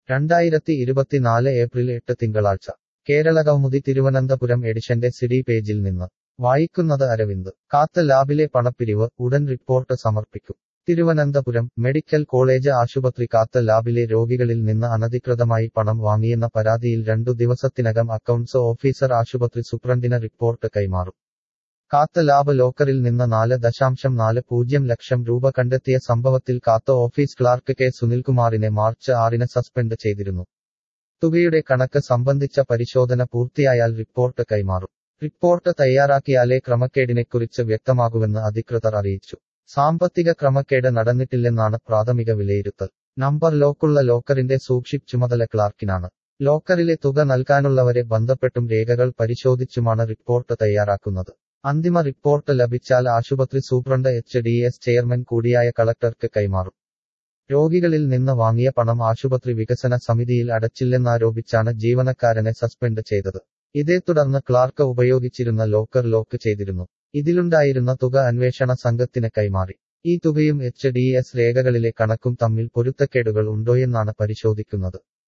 രണ്ടായിരത്തി ഇരുപത്തിനാല് ഏപ്രിൽ എട്ട് തിങ്കളാഴ്ച കേരളകൗമുദി തിരുവനന്തപുരം എഡിഷന്റെ സിഡി പേജിൽ നിന്ന് വായിക്കുന്നത് അരവിന്ദ് കാത്ത് ലാബിലെ പണപ്പിരിവ് ഉടൻ റിപ്പോർട്ട് സമർപ്പിക്കും തിരുവനന്തപുരം മെഡിക്കൽ കോളേജ് ആശുപത്രി കാത്ത് ലാബിലെ രോഗികളിൽ നിന്ന് അനധികൃതമായി പണം വാങ്ങിയെന്ന പരാതിയിൽ രണ്ടു ദിവസത്തിനകം അക്കൗണ്ട്സ് ഓഫീസർ ആശുപത്രി സൂപ്രണ്ടിന് റിപ്പോർട്ട് കൈമാറും കാത്ത് ലാബ് ലോക്കറിൽ നിന്ന് നാല് ദശാംശം നാല് പൂജ്യം ലക്ഷം രൂപ കണ്ടെത്തിയ സംഭവത്തിൽ കാത്ത് ഓഫീസ് ക്ലാർക്ക് കെ സുനിൽകുമാറിനെ മാർച്ച് ആറിന് സസ്പെൻഡ് ചെയ്തിരുന്നു തുകയുടെ കണക്ക് സംബന്ധിച്ച പരിശോധന പൂർത്തിയായാൽ റിപ്പോർട്ട് കൈമാറും റിപ്പോർട്ട് തയ്യാറാക്കിയാലേ ക്രമക്കേടിനെക്കുറിച്ച് വ്യക്തമാകുമെന്ന് അധികൃതർ അറിയിച്ചു സാമ്പത്തിക ക്രമക്കേട് നടന്നിട്ടില്ലെന്നാണ് പ്രാഥമിക വിലയിരുത്തൽ നമ്പർ ലോക്കുള്ള ലോക്കറിന്റെ സൂക്ഷിപ്പ് ചുമതല ക്ലാർക്കിനാണ് ലോക്കറിലെ തുക നൽകാനുള്ളവരെ ബന്ധപ്പെട്ടും രേഖകൾ പരിശോധിച്ചുമാണ് റിപ്പോർട്ട് തയ്യാറാക്കുന്നത് അന്തിമ റിപ്പോർട്ട് ലഭിച്ചാൽ ആശുപത്രി superintendent H D S chairman കൂടിയായ കളക്ടർക്ക് കൈമാറും രോഗികളിൽ നിന്ന് വാങ്ങിയ പണം ആശുപത്രി വികസന സമിതിയിൽ അടച്ചില്ലെന്നാരോപിച്ചാണ് ജീവനക്കാരനെ സസ്പെൻഡ് ചെയ്തത് ഇതേ തുടർന്ന് ക്ലാർക്ക് ഉപയോഗിച്ചിരുന്ന ലോക്കർ ലോക്ക് ചെയ്തിരുന്നു ഇതിലുണ്ടായിരുന്ന തുക അന്വേഷണ സംഘത്തിന് കൈമാറി ഈ തുകയും എച്ച് ഡി എസ് രേഖകളിലെ കണക്കും തമ്മിൽ പൊരുത്തക്കേടുകൾ ഉണ്ടോയെന്നാണ് പരിശോധിക്കുന്നത്